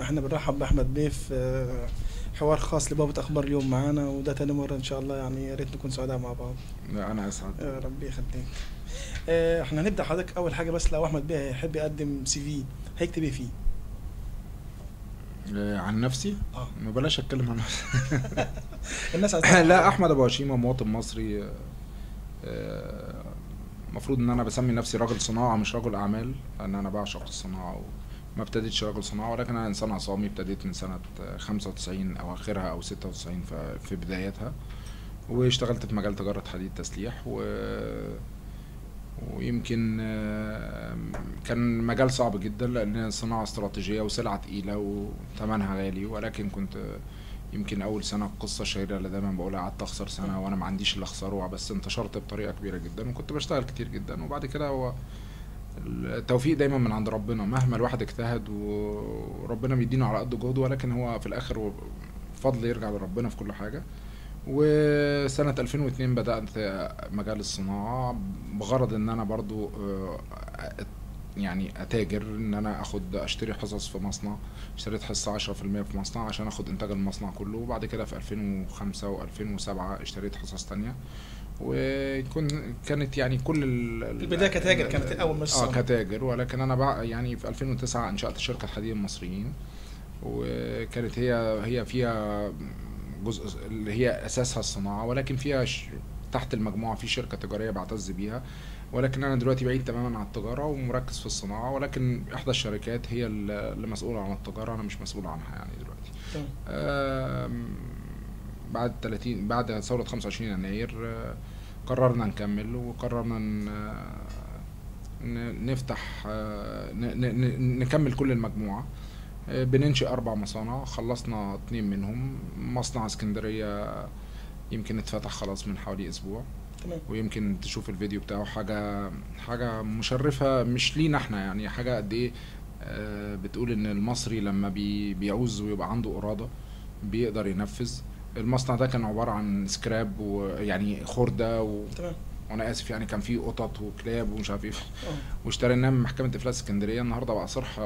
احنا بنرحب باحمد بيه في آه، حوار خاص لبابة اخبار اليوم معانا وده تاني مرة ان شاء الله يعني يا ريت نكون سعداء مع بعض لا انا اسعد يا ربي يخليك آه، احنا هنبدا حضرتك اول حاجه بس لو احمد بيه هيحب يقدم سي في هيكتب ايه فيه آه، عن نفسي اه ما بلاش اتكلم عن نفسي الناس عايزة لا احمد ابو هشيمه مواطن مصري آه، آه، المفروض ان انا بسمي نفسي راجل صناعه مش رجل اعمال لان انا بعشق الصناعه وما ابتديتش راجل صناعه ولكن انا انسان عصامي ابتديت من سنه آه، 95 او اخرها او 96 ف- في بدايتها واشتغلت في مجال تجاره حديد تسليح و ويمكن آه، كان مجال صعب جدا لان صناعه استراتيجيه وسلعه تقيله وثمنها غالي ولكن كنت آه، يمكن اول سنه القصه الشهيره اللي دايما بقولها قعدت اخسر سنه وانا ما عنديش اللي اخسره بس انتشرت بطريقه كبيره جدا وكنت بشتغل كتير جدا وبعد كده هو التوفيق دايما من عند ربنا مهما الواحد اجتهد وربنا بيدينه على قد جهده ولكن هو في الاخر فضل يرجع لربنا في كل حاجه وسنة 2002 بدأت مجال الصناعة بغرض ان انا برضو آه، يعني اتاجر ان انا اخد اشتري حصص في مصنع اشتريت حصة 10% في مصنع عشان اخد انتاج المصنع كله وبعد كده في 2005 و2007 اشتريت حصص تانية وكن كانت يعني كل ال- ال- البداية كتاجر كانت أول مش اه صنع. كتاجر ولكن انا بقى يعني في 2009 انشأت شركة حديد المصريين وكانت هي هي فيها جزء اللي هي اساسها الصناعه ولكن فيها ش... تحت المجموعه في شركه تجاريه بعتز بيها ولكن انا دلوقتي بعيد تماما عن التجاره ومركز في الصناعه ولكن احدى الشركات هي اللي اللي مسؤوله عن التجاره انا مش مسؤول عنها يعني دلوقتي تمام. آم، بعد 30 بعد ثوره 25 يناير آه، قررنا نكمل وقررنا ن- ن- نفتح آه، ن- ن- ن- نكمل كل المجموعه آه، بننشئ أربع مصانع خلصنا اتنين منهم مصنع اسكندرية يمكن اتفتح خلاص من حوالي أسبوع تمام ويمكن تشوف الفيديو بتاعه حاجة حاجة مشرفة مش لينا احنا يعني حاجة قد ايه آه، بتقول ان المصري لما بي بيعوز ويبقى عنده إرادة بيقدر ينفذ المصنع ده كان عبارة عن سكراب ويعني خردة و... تمام وانا اسف يعني كان فيه قطط وكلاب ومش عارف ايه اه واشتريناه من محكمة افلاس اسكندرية النهارده بقى صرح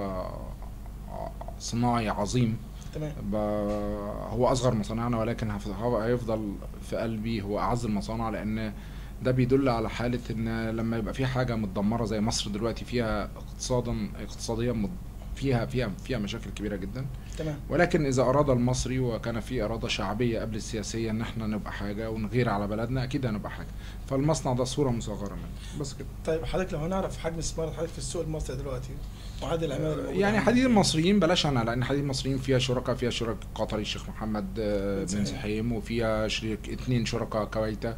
صناعي عظيم تمام ب- هو اصغر مصانعنا ولكن هف- هو هيفضل في قلبي هو اعز المصانع لان ده بيدل على حالة ان لما يبقى في حاجة متدمرة زي مصر دلوقتي فيها اقتصادا اقتصاديا مت- فيها فيها فيها مشاكل كبيرة جدا تمام ولكن اذا اراد المصري وكان في اراده شعبيه قبل السياسيه ان احنا نبقى حاجه ونغير على بلدنا اكيد هنبقى حاجه فالمصنع ده صوره مصغره منه بس كده طيب حضرتك لو هنعرف حجم استثمار حضرتك في السوق المصري دلوقتي وعدد العماله اللي موجودة يعني عندك. حديد المصريين بلاش انا لان حديد المصريين فيها شركاء فيها شركاء قطري الشيخ محمد آه، بن بن سحيم. سحيم وفيها شريك اتنين شركاء كويتا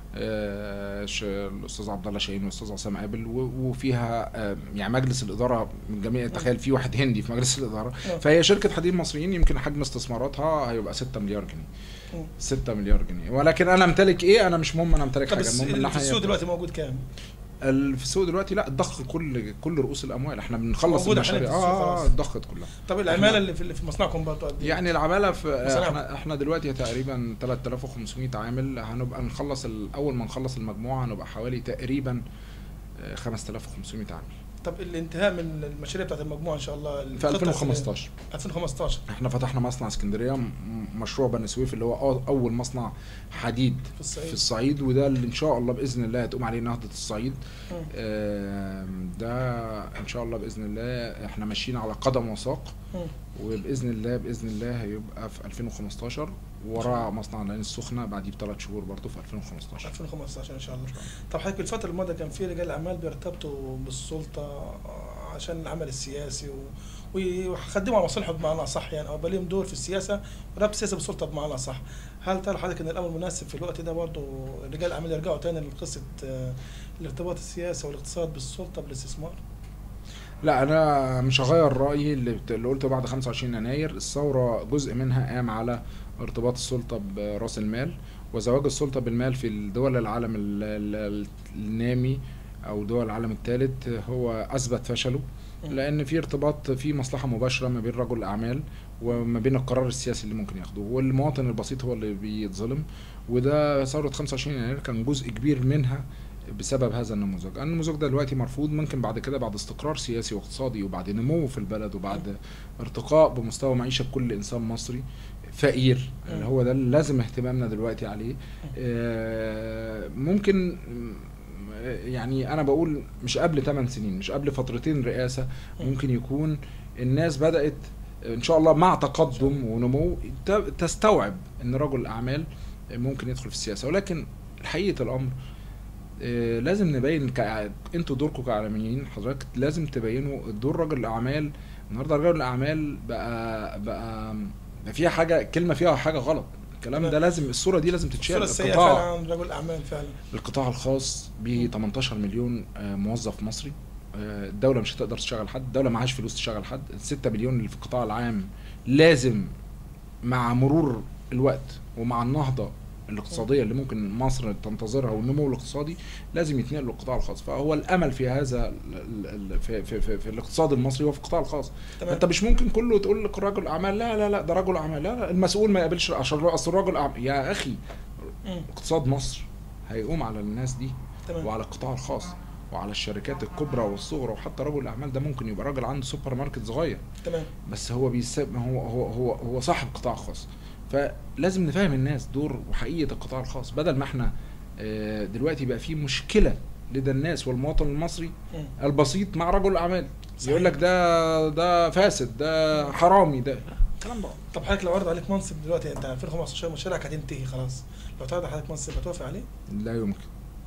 آه، ش- الاستاذ عبد الله شاهين والاستاذ عصام قابل و- وفيها آه، يعني مجلس الاداره من جميع تخيل في واحد هندي في مجلس الاداره آه. فهي شركه حديد المصريين يمكن حجم استثماراتها هيبقى 6 مليار جنيه مم. 6 مليار جنيه ولكن انا امتلك ايه انا مش مهم انا امتلك طب حاجه الس- المهم اللي ان في احنا السوق دلوقتي موجود كام؟ ال- في السوق دلوقتي لا الضخ كل كل رؤوس الاموال احنا بنخلص موجودة حاليا المشاريع في السوق اه اه خلاص. الضخت كلها طب العماله اللي في اللي في مصنعكم برضه قد ايه؟ يعني العماله في مصانع. احنا احنا دلوقتي تقريبا 3500 عامل هنبقى نخلص ال- اول ما نخلص المجموعه هنبقى حوالي تقريبا آه، 5500 عامل طب الانتهاء من المشاريع بتاعت المجموعه ان شاء الله في الخطة 2015 السنة- 2015 احنا فتحنا مصنع اسكندريه م- مشروع بني سويف اللي هو أو- اول مصنع حديد في الصعيد في الصعيد وده اللي ان شاء الله باذن الله هتقوم عليه نهضه الصعيد مم. آم، ده ان شاء الله باذن الله احنا ماشيين على قدم وساق مم. وباذن الله باذن الله هيبقى في 2015 وراه مصنع العين السخنه بعديه بثلاث شهور برضه في 2015 2015 ان شاء الله طب حضرتك الفتره الماضيه كان في رجال اعمال بيرتبطوا بالسلطه عشان العمل السياسي و... ويخدموا على مصالحهم بمعنى اصح يعني او يبقى لهم دور في السياسه وربط السياسه بالسلطه بمعنى اصح هل ترى حضرتك ان الامر مناسب في الوقت ده برضه رجال الاعمال يرجعوا تاني لقصه آه، الارتباط السياسي والاقتصاد بالسلطه بالاستثمار؟ لا انا مش هغير رايي اللي, بت- اللي قلته بعد 25 يناير الثوره جزء منها قام على ارتباط السلطه براس المال وزواج السلطه بالمال في الدول العالم ال- ال- النامي او دول العالم الثالث هو اثبت فشله لان في ارتباط في مصلحه مباشره ما بين رجل الاعمال وما بين القرار السياسي اللي ممكن ياخده والمواطن البسيط هو اللي بيتظلم وده ثوره 25 يناير كان جزء كبير منها بسبب هذا النموذج النموذج ده دلوقتي مرفوض ممكن بعد كده بعد استقرار سياسي واقتصادي وبعد نمو في البلد وبعد ارتقاء بمستوى معيشة كل إنسان مصري فقير اللي هو ده اللي لازم اهتمامنا دلوقتي عليه آه، ممكن آه، يعني انا بقول مش قبل 8 سنين مش قبل فترتين رئاسه ممكن يكون الناس بدات ان شاء الله مع تقدم ونمو ت- تستوعب ان رجل الاعمال ممكن يدخل في السياسه ولكن حقيقه الامر آه، لازم نبين كع- انتوا دوركم كاعلاميين حضرتك لازم تبينوا دور رجل الاعمال النهارده رجل الاعمال بقى بقى بقى فيها حاجه كلمه فيها حاجه غلط الكلام ده تمام. لازم الصوره دي لازم تتشال الصورة السيئة فعلا القطاع عن رجل أعمال فعلا القطاع الخاص ب 18 مليون آه، موظف مصري آه، الدوله مش هتقدر تشغل حد الدوله معهاش فلوس تشغل حد ال 6 مليون اللي في القطاع العام لازم مع مرور الوقت ومع النهضه الاقتصاديه اللي ممكن مصر تنتظرها والنمو الاقتصادي لازم يتنقل للقطاع الخاص فهو الامل في هذا ال- ال- في, في, في, في الاقتصاد المصري هو في القطاع الخاص تمام انت مش ممكن كله تقول لك رجل اعمال لا لا لا ده رجل اعمال لا, لا المسؤول ما يقابلش عشان اصل رجل اعمال يا اخي مم. اقتصاد مصر هيقوم على الناس دي تمام وعلى القطاع الخاص وعلى الشركات الكبرى والصغرى وحتى رجل الاعمال ده ممكن يبقى راجل عنده سوبر ماركت صغير تمام بس هو بيساب هو هو هو هو صاحب قطاع خاص فلازم نفهم الناس دور وحقيقه القطاع الخاص بدل ما احنا آه، دلوقتي بقى في مشكله لدى الناس والمواطن المصري مم. البسيط مع رجل الاعمال صحيح. يقول لك ده ده فاسد ده حرامي ده الكلام ده طب حضرتك لو عرض عليك منصب دلوقتي انت 2015 مشاريعك هتنتهي خلاص لو تعرض عليك منصب هتوافق عليه لا يمكن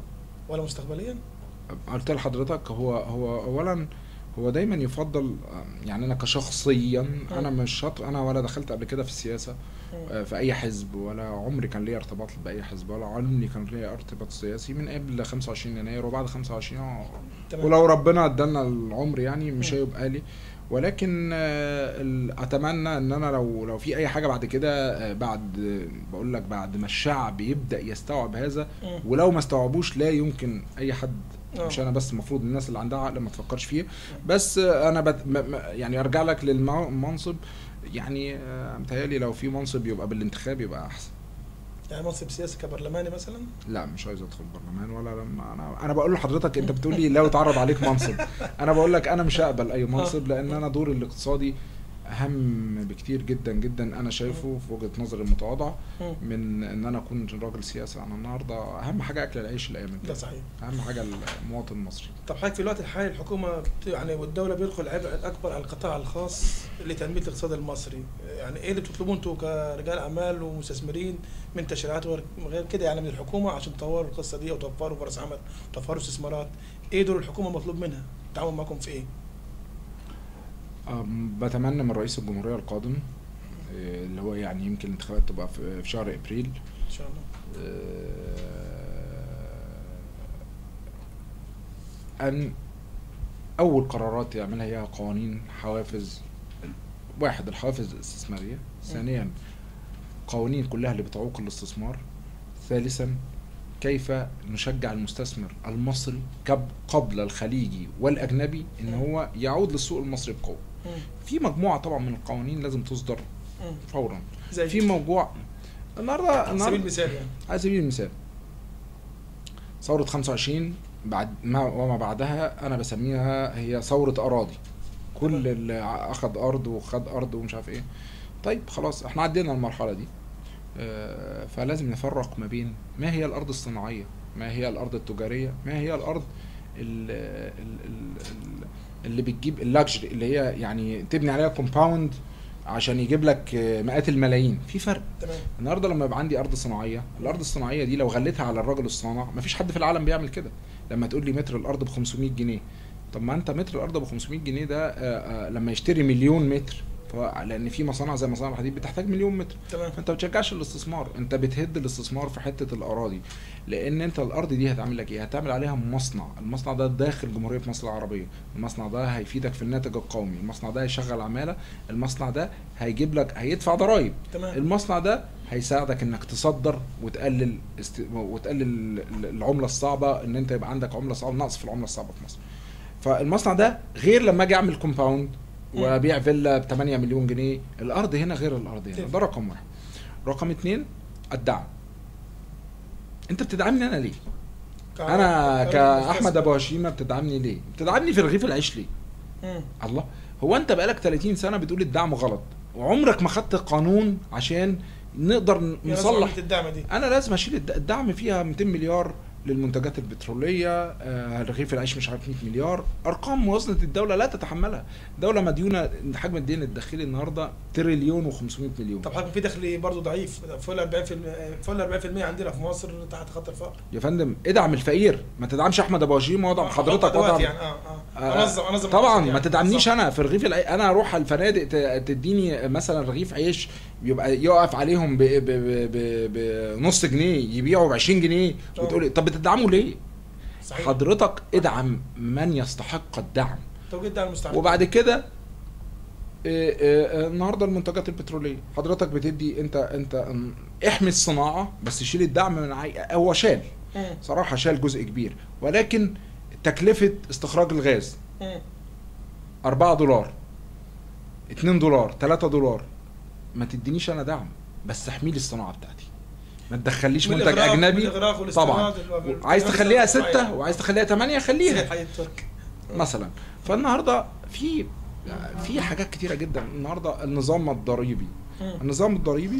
ولا مستقبليا؟ قلت لحضرتك هو هو اولا هو دايما يفضل يعني انا كشخصيا انا مش شاطر انا ولا دخلت قبل كده في السياسه مم. آه، في اي حزب ولا عمري كان ليا ارتباط باي حزب ولا عمري كان ليا ارتباط سياسي من قبل 25 يناير وبعد 25 آه، تمام ولو ربنا ادانا العمر يعني مش مم. هيبقى لي ولكن آه، ال- اتمنى ان انا لو لو في اي حاجه بعد كده آه، بعد آه، بقول لك بعد ما الشعب يبدا يستوعب هذا مم. ولو ما استوعبوش لا يمكن اي حد آه. مش انا بس المفروض الناس اللي عندها عقل ما تفكرش فيه بس آه، انا بت... م... م- يعني ارجع لك للمنصب يعني آه، متهيألي لو في منصب يبقى بالانتخاب يبقى احسن يعني منصب سياسي كبرلماني مثلا لا مش عايز ادخل برلمان ولا لما انا انا بقول لحضرتك انت بتقول لي لو اتعرض عليك منصب انا بقول لك انا مش هقبل اي منصب لان انا دوري الاقتصادي اهم بكتير جدا جدا انا شايفه في وجهه نظري المتواضعه مم. من ان انا اكون راجل سياسي انا النهارده اهم حاجه اكل العيش الايام ده الجايه صحيح اهم حاجه المواطن المصري طب حضرتك في الوقت الحالي الحكومه بت- يعني والدوله بيلقوا العبء الاكبر على القطاع الخاص لتنميه الاقتصاد المصري يعني ايه اللي بتطلبوه انتوا كرجال اعمال ومستثمرين من تشريعات وغير غير كده يعني من الحكومه عشان تطوروا القصه دي وتوفروا فرص عمل وتوفروا استثمارات ايه دور الحكومه مطلوب منها التعاون معاكم في ايه أم، بتمنى من رئيس الجمهوريه القادم آه، اللي هو يعني يمكن الانتخابات تبقى في في شهر ابريل ان شاء الله آه، ان اول قرارات يعملها هي قوانين حوافز واحد الحوافز الاستثماريه ثانيا قوانين كلها اللي بتعوق الاستثمار ثالثا كيف نشجع المستثمر المصري كب- قبل الخليجي والاجنبي ان هو يعود للسوق المصري بقوه مم. في مجموعه طبعا من القوانين لازم تصدر مم. فورا زي في موضوع النهارده على سبيل النهارده المثال يعني على سبيل المثال ثورة 25 بعد ما وما بعدها أنا بسميها هي ثورة أراضي كل اللي ع- أخد أرض وخد أرض ومش عارف إيه طيب خلاص إحنا عدينا المرحلة دي آه، فلازم نفرق ما بين ما هي الأرض الصناعية ما هي الأرض التجارية ما هي الأرض ال- ال- ال- ال- اللي بتجيب اللاكجري اللي هي يعني تبني عليها كومباوند عشان يجيب لك آه، مئات الملايين في فرق تمام النهارده لما يبقى عندي ارض صناعيه الارض الصناعيه دي لو غليتها على الراجل الصانع مفيش حد في العالم بيعمل كده لما تقول لي متر الارض ب 500 جنيه طب ما انت متر الارض ب 500 جنيه ده آه، آه، لما يشتري مليون متر ف- لان في مصانع زي مصانع الحديد بتحتاج مليون متر تمام فانت ما بتشجعش الاستثمار انت بتهد الاستثمار في حته الاراضي لان انت الارض دي هتعمل لك ايه هتعمل عليها مصنع المصنع ده داخل جمهوريه مصر العربيه المصنع ده هيفيدك في الناتج القومي المصنع ده هيشغل عماله المصنع ده هيجيب لك هيدفع ضرائب تمام المصنع ده هيساعدك انك تصدر وتقلل است... وتقلل العمله الصعبه ان انت يبقى عندك عمله صعبه نقص في العمله الصعبه في مصر فالمصنع ده غير لما اجي اعمل كومباوند مم. وابيع فيلا ب 8 مليون جنيه الارض هنا غير الارض هنا تفرق. ده رقم واحد رقم اتنين الدعم انت بتدعمني انا ليه ك- انا ك- كاحمد مستثمر. ابو هشيمه بتدعمني ليه بتدعمني في رغيف العيش ليه مم. الله هو انت بقالك 30 سنه بتقول الدعم غلط وعمرك ما خدت قانون عشان نقدر يا ناس نصلح عملت الدعم دي انا لازم اشيل الد- الدعم فيها 200 مليار للمنتجات البتروليه آه، رغيف العيش مش عارف 100 مليار ارقام موازنه الدوله لا تتحملها دوله مديونه حجم الدين الداخلي النهارده تريليون و500 مليون طب حضرتك في دخل برضه ضعيف فوق ال 40% فوق ال 40% عندنا في مصر تحت خط الفقر يا فندم ادعم الفقير ما تدعمش احمد ابو هشيم وادعم آه، حضرتك دلوقتي وادعم يعني اه اه آه، انظم انظم طبعا الناس ما يعني. تدعمنيش بالظبط. انا في رغيف العيش انا اروح على الفنادق ت- تديني مثلا رغيف عيش يبقى يقف عليهم ب- ب- ب- ب- بنص جنيه يبيعوا ب 20 جنيه آه. وتقول طب بتدعموا ليه؟ صحيح حضرتك ادعم من يستحق الدعم توجيه الدعم المستعد وبعد كده آه، آه، آه، النهارده المنتجات البتروليه حضرتك بتدي انت انت ام، احمي الصناعه بس شيل الدعم من عي... هو شال مم. صراحه شال جزء كبير ولكن تكلفه استخراج الغاز مم. 4 دولار 2 دولار 3 دولار ما تدينيش انا دعم بس احمي لي الصناعه بتاعتي ما تدخليش من منتج الإغراق- من اجنبي الإغراق والاستيراد طبعا وال- عايز تخليها والصناعة. ستة وعايز تخليها ثمانية خليها زي حي الترك مثلا فالنهارده في في حاجات كتيره جدا النهارده النظام الضريبي مم. النظام الضريبي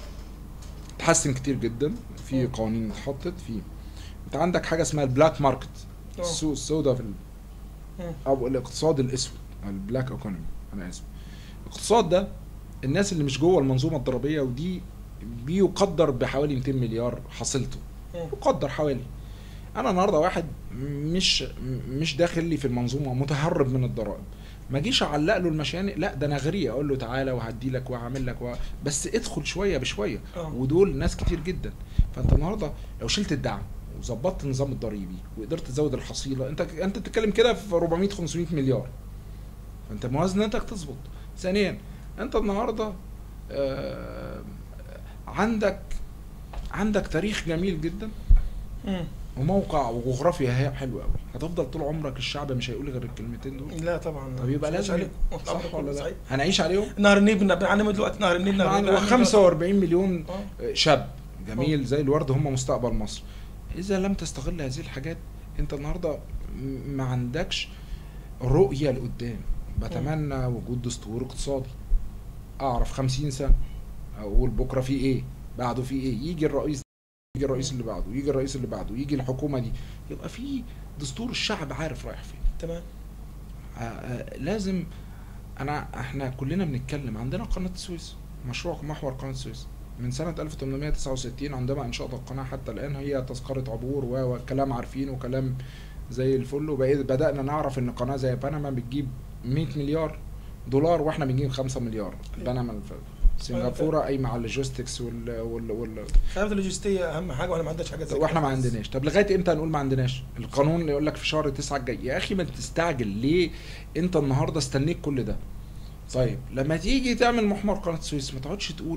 اتحسن كتير جدا في مم. قوانين اتحطت في انت عندك حاجه اسمها البلاك ماركت آه. السوق السوداء في ال- مم. او الاقتصاد الاسود البلاك ايكونومي انا اسف الاقتصاد ده الناس اللي مش جوه المنظومه الضريبيه ودي بيقدر بحوالي 200 مليار حصيلته مم. يقدر حوالي انا النهارده واحد مش مش داخل لي في المنظومه متهرب من الضرائب ما اجيش اعلق له المشانق لا ده انا غريق اقول له تعالى وهدي لك وهعمل لك و... بس ادخل شويه بشويه آه. ودول ناس كتير جدا فانت النهارده لو شلت الدعم وظبطت النظام الضريبي وقدرت تزود الحصيله انت انت بتتكلم كده في 400 500 مليار فانت موازنتك تظبط ثانيا انت النهارده آه عندك عندك تاريخ جميل جدا مم. وموقع وجغرافيا هي حلوه قوي هتفضل طول عمرك الشعب مش هيقول غير الكلمتين دول لا طبعا طب يبقى مش لازم عليكم. صح ولا لا صحيح. هنعيش عليهم نهر النيل بن- بنعلم دلوقتي نهر النيل نهر النيل عندنا 45 مليون آه. شاب جميل زي الورد هم مستقبل مصر اذا لم تستغل هذه الحاجات انت النهارده م- ما عندكش رؤيه لقدام بتمنى وجود دستور اقتصادي اعرف 50 سنه اقول بكره في ايه بعده في ايه يجي الرئيس يجي الرئيس اللي بعده يجي الرئيس اللي بعده يجي الحكومه دي يبقى في دستور الشعب عارف رايح فين تمام آه، آه، لازم انا احنا كلنا بنتكلم عندنا قناه السويس مشروع محور قناه السويس من سنة 1869 عندما انشأت القناة حتى الآن هي تذكرة عبور و- وكلام عارفين وكلام زي الفل وبدأنا نعرف إن قناة زي بنما بتجيب 100 مليار دولار واحنا بنجيب 5 مليار بنما الف- سنغافورة قايمة على اللوجيستكس وال, وال, وال خدمات اللوجستيه اهم حاجه واحنا ما عندناش حاجه زي واحنا كده ما خالص. عندناش طب لغايه امتى هنقول ما عندناش القانون اللي يقول لك في شهر تسعة الجاي يا اخي ما تستعجل ليه انت النهارده استنيت كل ده طيب لما تيجي تعمل محور قناه السويس ما تقعدش تقول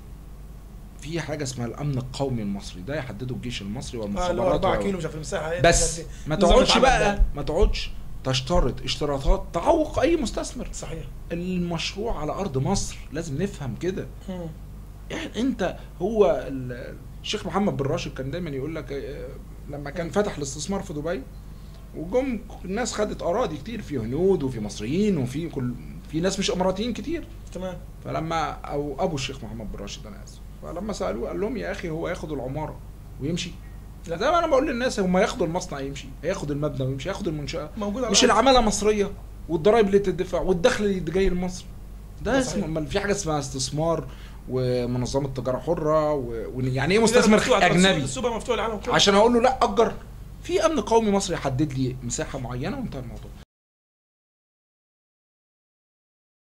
في حاجه اسمها الامن القومي المصري ده يحدده الجيش المصري اه اللي هو والمخابرات 4 و- كيلو مش عارف المساحه ايه بس الحاجات دي. ما نظام تقعدش اتعمل بقى ده. ما تقعدش تشترط اشتراطات تعوق اي مستثمر صحيح المشروع على ارض مصر لازم نفهم كده مم. يعني انت هو ال- الشيخ محمد بن راشد كان دايما يقول لك اه، لما كان فتح الاستثمار في دبي وجم الناس خدت اراضي كتير في هنود وفي مصريين وفي كل في ناس مش اماراتيين كتير تمام فلما او ابو الشيخ محمد بن راشد انا اسف فلما سالوه قال لهم يا اخي هو ياخد العماره ويمشي لا زي ما انا بقول للناس هم ياخدوا المصنع يمشي هياخد المبنى ويمشي ياخد المنشاه موجود على مش الأرض. العماله مصريه والضرايب اللي تدفع والدخل اللي جاي لمصر ده ده اسمه صحيح. امال في حاجه اسمها استثمار ومنظمه تجاره حره و- ويعني ايه كده مستثمر مفتوح، اجنبي السوبر مفتوح العالم كله عشان اقول له لا اجر في امن قومي مصري يحدد لي مساحه معينه وانتهى الموضوع